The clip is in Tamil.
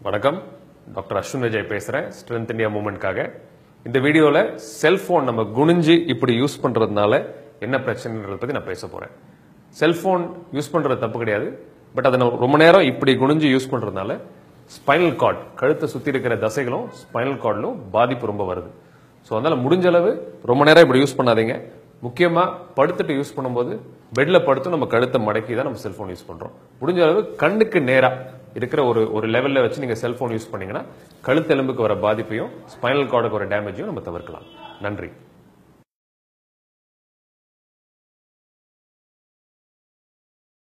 வணக்கம் டாக்டர் அஸ்வின் விஜய் பேசுறேன் ஸ்ட்ரென்த் இந்தியா மூமெண்ட்காக இந்த வீடியோல செல்போன் நம்ம குனிஞ்சு இப்படி யூஸ் பண்றதுனால என்ன பிரச்சனைன்றத பத்தி நான் பேச போறேன் செல்போன் யூஸ் பண்றது தப்பு கிடையாது பட் அதை நம்ம ரொம்ப நேரம் இப்படி குனிஞ்சு யூஸ் பண்றதுனால ஸ்பைனல் கார்ட் கழுத்தை சுத்தி இருக்கிற தசைகளும் ஸ்பைனல் கார்டிலும் பாதிப்பு ரொம்ப வருது ஸோ அதனால முடிஞ்ச அளவு ரொம்ப நேரம் இப்படி யூஸ் பண்ணாதீங்க முக்கியமா படுத்துட்டு யூஸ் பண்ணும்போது பெட்ல படுத்து நம்ம கழுத்தை மடக்கி தான் நம்ம செல்போன் யூஸ் பண்றோம் முடிஞ்ச அளவு கண்ணுக்கு நேரா இருக்கிற ஒரு ஒரு லெவல்ல வச்சு நீங்க செல்போன் யூஸ் பண்ணீங்கன்னா கழுத்தெலும்புக்கு வர பாதிப்பையும் ஸ்பைனல் கார்டுக்கு வர டேமேஜையும் நம்ம தவிர்க்கலாம் நன்றி